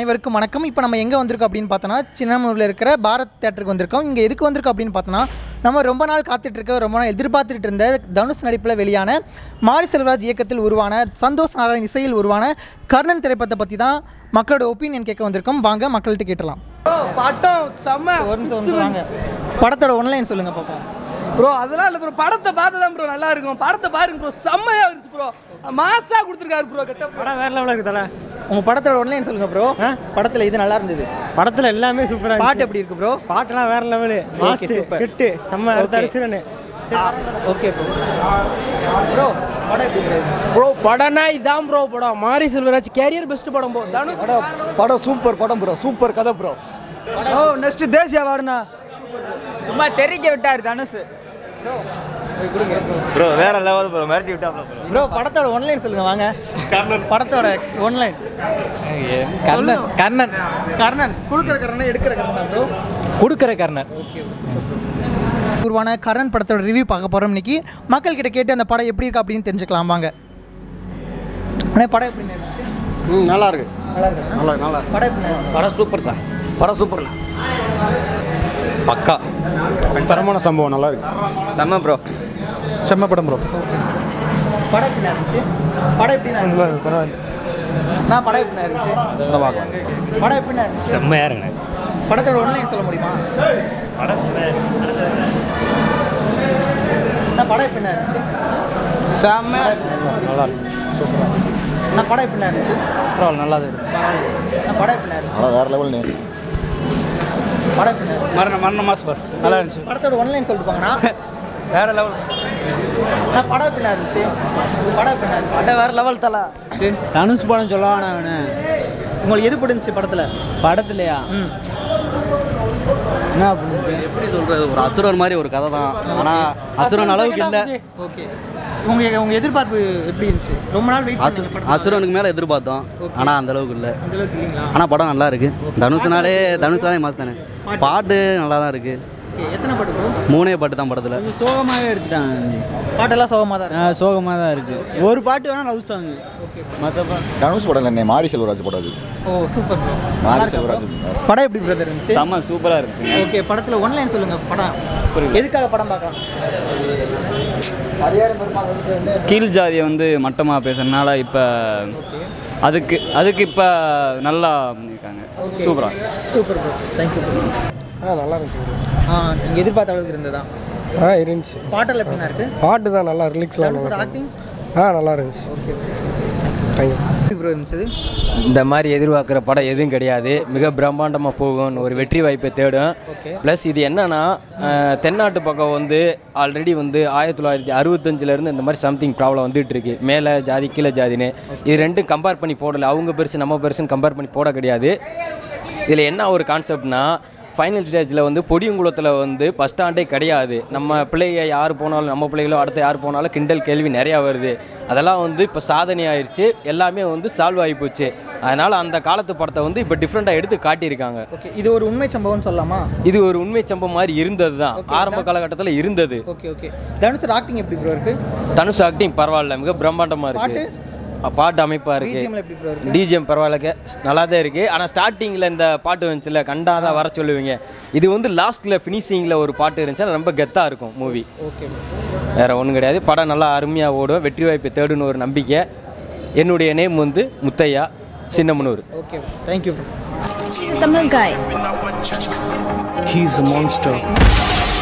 அனைவருக்கும் வணக்கம் இப்போ நம்ம எங்கே வந்திருக்கோம் அப்படின்னு பார்த்தோன்னா சின்னமனூரில் இருக்கிற பாரத் தேட்டருக்கு வந்திருக்கோம் இங்கே எதுக்கு வந்திருக்கோம் அப்படின்னு பார்த்தோன்னா நம்ம ரொம்ப நாள் காத்துட்டு இருக்க ரொம்ப நாள் எதிர்பார்த்துட்டு இருந்த தனுஷ் நடிப்பில் வெளியான மாரி செல்வராஜ் இயக்கத்தில் உருவான சந்தோஷ் நாராயண் இசையில் உருவான கர்ணன் திரைப்படத்தை பற்றி தான் மக்களோட ஒப்பீனியன் கேட்க வந்திருக்கோம் வாங்க மக்கள்கிட்ட கேட்டலாம் ப்ரோ படம் செம்ம ஒரு நிமிஷம் ஒரு நிமிஷம் வாங்க படத்தோட ஒன்லைன் சொல்லுங்கள் பார்ப்போம் ப்ரோ அதெல்லாம் இல்லை ப்ரோ படத்தை பார்த்து தான் ப்ரோ நல்லா இருக்கும் படத்தை பாருங்க ப்ரோ செம்மையா இருந்துச்சு ப்ரோ மாசா கொடுத்துருக்காரு ப்ரோ கெட்ட படம் வேற லெவலில் இருக்குதால உங்கள் படத்தோட ஒன்லைன் சொல்லுங்கள் ப்ரோ படத்தில் இது நல்லா இருந்தது படத்துல எல்லாமே சூப்பரா பாட்டு எப்படி இருக்கு ப்ரோ பாட்டெல்லாம் வேற லெவலு மாசு super. கெட்டு செம்ம அடுத்த Okay. அரசியலனு ஓகே ப்ரோ ப்ரோ படம் எப்படி bro இருந்துச்சு ப்ரோ படம்னா இதான் ப்ரோ படம் மாரி செல்வராஜ் கேரியர் பெஸ்ட் படம் ப்ரோ தனுஷ் படம் சூப்பர் படம் ப்ரோ சூப்பர் கதை ப்ரோ ஓ நெக்ஸ்ட் தேசிய அவார்டுனா சும்மா தெரிக்க விட்டார் தனுஷ் ப்ரோ வேற லெவல் ப்ரோ மிரட்டி விட்டாப்ல ப்ரோ ப்ரோ படத்தோட ஒன்லைன் சொல்லுங்க வாங்க கர்ணன் படத்தோட ஒன்லைன் கர்ணன் கர்ணன் கர்ணன் கொடுக்குற கர்ணன் எடுக்கிற கர்ணன் ப்ரோ கொடுக்குற கர்ணன் உருவான கர்ணன் படத்தோட ரிவ்யூ பார்க்க போகிறோம் இன்னைக்கு மக்கள் கிட்ட கேட்டு அந்த படம் எப்படி இருக்கு அப்படின்னு தெரிஞ்சுக்கலாம் வாங்க அண்ணே படம் எப்படி இருந்துச்சு ம் நல்லா இருக்கு நல்லா இருக்கு நல்லா நல்லா படம் எப்படி இருந்துச்சு படம் சூப்பர் தான் படம் சூப்பர் பக்கா தரமான சம்பவம் நல்லா இருக்கு செம்ம ப்ரோ செம்ம படம் ப்ரோ படம் எப்படி இருந்துச்சு படம் எப்படி இருந்துச்சு பரவாயில்ல நான் படம் எப்படி இருந்துச்சு படம் பார்க்கலாம் படம் எப்படி இருந்துச்சு செம்மையா இருக்குண்ணே படத்தோட ஒன்லைன் சொல்ல முடியுமா நான் படம் எப்படி இருந்துச்சு செம்ம நல்லா இருக்கு நான் படம் எப்படி இருந்துச்சு பரவாயில்ல நல்லா இருக்கு நான் படம் எப்படி இருந்துச்சு ஆனால் வேற லெவல் நேம் படம் எப்படி இருந்துச்சு மரண மரண மாஸ் பஸ் நல்லா இருந்துச்சு படத்தோட ஒன்லைன் சொல்லிட்டு போங்கண்ணா வேற லெவல் நான் படம் எப்படி இருந்துச்சு படம் எப்படி இருந்துச்சு படம் வேற லெவல் தலா தனுஷ் படம் சொல்லவான அவனு உங்களுக்கு எது பிடிச்சிச்சு படத்தில் படத்துலையா ம் என்ன அப்படின்னு எப்படி சொல்றது ஒரு அசுரன் மாதிரி ஒரு கதை தான் ஆனால் அசுரன் அளவுக்கு இல்லை ஓகே உங்க உங்க எதிர்பார்ப்பு எப்படி இருந்துச்சு ரொம்ப நாள் வெயிட் அசு பண்ணி படம் அசுரனுக்கு மேலே எதிர்பார்த்தோம் ஆனால் அந்த அளவுக்கு இல்லை அந்த அளவுக்கு இல்லைங்களா ஆனால் படம் நல்லா இருக்கு தனுஷனாலே தனுஷாலே மாசு தானே பாட்டு நல்லா தான் இருக்கு ஓகே எத்தனை பாட்டு ப்ரோ மூணே பாட்டு தான் படத்தில் கொஞ்சம் சோகமாகவே எடுத்துட்டாங்க பாட்டெல்லாம் சோகமாக தான் இருக்கு சோகமாக தான் இருந்துச்சு ஒரு பாட்டு வேணா லவ் சாங் மற்ற பாட்டு தனுஷ் படம் இல்லை மாரி செல்வராஜ் படம் அது ஓ சூப்பர் ப்ரோ மாரி செல்வராஜ் படம் எப்படி பிரதர் இருந்துச்சு செம்ம சூப்பரா இருந்துச்சு ஓகே படத்தில் ஒன்லைன் சொல்லுங்க படம் எதுக்காக படம் பார்க்கலாம் ஹரியாரம் பெருமாள் வந்து கீழ் ஜாதியை வந்து மட்டமாக பேசுறதுனால இப்போ அதுக்கு அதுக்கு இப்போ நல்லா இருக்காங்க சூப்பரா சூப்பர் ப்ரோ தேங்க்யூ ப்ரோ ஆ நல்லா இருந்துச்சு ஆ நீங்கள் எதிர்பார்த்த அளவுக்கு இருந்ததா ஆ இருந்துச்சு பாட்டெல்லாம் எப்படிண்ணா இருக்கு பாட்டு தான் நல்லா ரிலிக்ஸ்லாம் தனுஷோட நல்லா ஆக்டிங் ஆ நல்லா இருந்துச்சு ஓகே தேங்க்யூ எப்படி ப்ரோ இருந்துச்சு இந்த மாதிரி எதிர்பார்க்குற படம் எதுவும் கிடையாது மிக பிரம்மாண்டமாக போகும் ஒரு வெற்றி வாய்ப்பை தேடும் ப்ளஸ் இது என்னன்னா அஹ், தென்னாட்டு பக்கம் வந்து ஆல்ரெடி வந்து ஆயிரத்தி தொள்ளாயிரத்தி அறுபத்தஞ்சிலேருந்து இந்த மாதிரி சம்திங் ப்ராப்ளம் வந்துட்டு இருக்கு மேலே ஜாதி கீழே ஜாதின்னு இது ரெண்டும் கம்பேர் பண்ணி போடலை அவங்க பெருசு நம்ம பெருசுன்னு கம்பேர் பண்ணி போட கிடையாது இதில் என்ன ஒரு கான்செப்ட்னா ஃபைனல் ஸ்டேஜில் வந்து பொடியங்குளத்தில் வந்து பஸ் ஸ்டாண்டே கிடையாது நம்ம பிள்ளைங்க யார் போனாலும் நம்ம பிள்ளைகளோ அடுத்து யார் போனாலும் கிண்டல் கேள்வி நிறையா வருது அதெல்லாம் வந்து இப்போ சாதனை ஆயிடுச்சு எல்லாமே வந்து சால்வ் ஆகி போச்சு அதனால் அந்த காலத்து படத்தை வந்து இப்போ டிஃப்ரெண்ட்டாக எடுத்து காட்டியிருக்காங்க ஓகே இது ஒரு உண்மை சம்பவம்னு சொல்லலாமா இது ஒரு உண்மை சம்பவம் மாதிரி இருந்தது தான் ஆரம்ப காலகட்டத்தில் இருந்தது ஓகே ஓகே தனுஷ் ஆக்டிங் எப்படி ப்ரோ இருக்கு தனுஷ் ஆக்டிங் பரவாயில்ல மிக பிரம்மாண்டமாக இருக்கு அ, பாட்டு அமைப்பாக இருக்கு பிஜிஎம்ல எப்படி ப்ரோ இருக்கு டிஜிஎம் பரவாயில்ல நல்லா தான் இருக்குது ஆனால் ஸ்டார்டிங்கில் இந்த பாட்டு வந்துச்சுல கண்டாதான் வர சொல்லுவீங்க இது வந்து லாஸ்ட்டில் ஃபினிஷிங்கில் ஒரு பாட்டு இருந்துச்சுன்னா ரொம்ப கெத்தாக இருக்கும் மூவி ஓகே வேறு ஒன்றும் கிடையாது படம் நல்லா அருமையாக ஓடும் வெற்றி வாய்ப்பு தேடுன்னு ஒரு நம்பிக்கை என்னுடைய நேம் வந்து Muthaiya Chinnamanur okay thank you bro Tamil guy. He's monster